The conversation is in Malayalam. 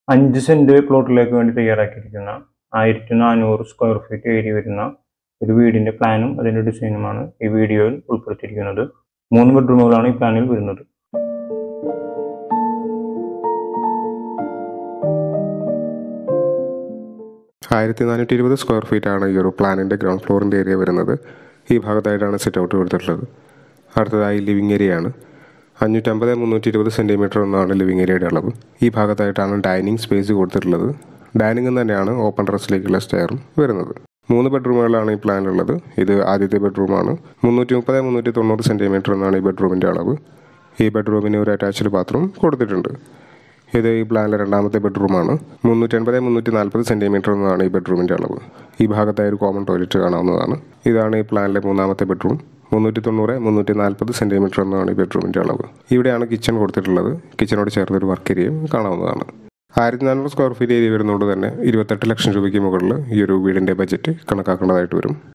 അഞ്ച് സെന്റ് പ്ലോട്ടിലേക്ക് വേണ്ടി തയ്യാറാക്കിയിരിക്കുന്ന ആയിരത്തി നാനൂറ് സ്ക്വയർ ഫീറ്റ് ഏരിയ വരുന്ന ഒരു വീടിന്റെ പ്ലാനും അതിന്റെ ഡിസൈനുമാണ് ഈ വീഡിയോയിൽ ഉൾപ്പെടുത്തിയിരിക്കുന്നത് മൂന്ന് ബെഡ്റൂമുകളാണ് ഈ പ്ലാനിൽ വരുന്നത് ആയിരത്തി നാനൂറ്റി ഇരുപത് സ്ക്വയർ ഫീറ്റ് ആണ് ഈ ഒരു പ്ലാനിൻ്റെ ഗ്രൗണ്ട് ഫ്ലോറിൻ്റെ ഏരിയ വരുന്നത് ഈ ഭാഗത്തായിട്ടാണ് സിറ്റ് ഔട്ട് കൊടുത്തിട്ടുള്ളത് അടുത്തതായി ലിവിങ് ഏരിയ ആണ് അഞ്ഞൂറ്റമ്പത് മുന്നൂറ്റി ഇരുപത് സെൻറ്റിമീറ്റർ എന്നാണ് ലിവിങ് ഏരിയയുടെ അളവ് ഈ ഭാഗത്തായിട്ടാണ് ഡൈനിങ് സ്പേസ് കൊടുത്തിട്ടുള്ളത് ഡൈനിങ് തന്നെയാണ് ഓപ്പൺ ടെറസിലേക്കുള്ള സ്റ്റെയറും വരുന്നത് മൂന്ന് ബെഡ്റൂമുകളാണ് ഈ പ്ലാനിലുള്ളത് ഇത് ആദ്യത്തെ ബെഡ്റൂമാണ് മുന്നൂറ്റി മുപ്പത് മുന്നൂറ്റി തൊണ്ണൂറ് സെൻറ്റിമീറ്റർ എന്നാണ് ഈ ബെഡ്റൂമിൻ്റെ അളവ് ഈ ബെഡ്റൂമിന് ഒരു അറ്റാച്ച്ഡ് ബാത്റൂം കൊടുത്തിട്ടുണ്ട് ഇത് ഈ പ്ലാനിലെ രണ്ടാമത്തെ ബെഡ്റൂമാണ് മുന്നൂറ്റി അൻപത് മുന്നൂറ്റി നാൽപ്പത് സെൻറ്റിമീറ്റർ എന്നതാണ് ഈ ബെഡ്റൂമിൻ്റെ അളവ് ഈ ഭാഗത്തായി ഒരു കോമൺ ടോയ്ലറ്റ് കാണാവുന്നതാണ് ഇതാണ് ഈ പ്ലാനിലെ മൂന്നാമത്തെ ബെഡ്റൂം മുന്നൂറ്റി തൊണ്ണൂറ് മുന്നൂറ്റി നാൽപ്പത് സെൻറ്റിമീറ്റർ എന്നതാണ് ഈ ബെഡ്റൂമിൻ്റെ അളവ് ഇവിടെയാണ് കിച്ചൺ കൊടുത്തിട്ടുള്ളത് കിച്ചണോട് ചേർന്നൊരു വർക്ക് ഏരിയയും കാണാവുന്നതാണ് ആയിരത്തി നാനൂറ് സ്ക്വയർ ഫീറ്റ് ഏരിയ വരുന്നതുകൊണ്ട് തന്നെ ഇരുപത്തെട്ട് ലക്ഷം രൂപയ്ക്ക് മുകളിൽ ഈ ഒരു വീടിൻ്റെ ബജറ്റ് കണക്കാക്കേണ്ടതായിട്ട് വരും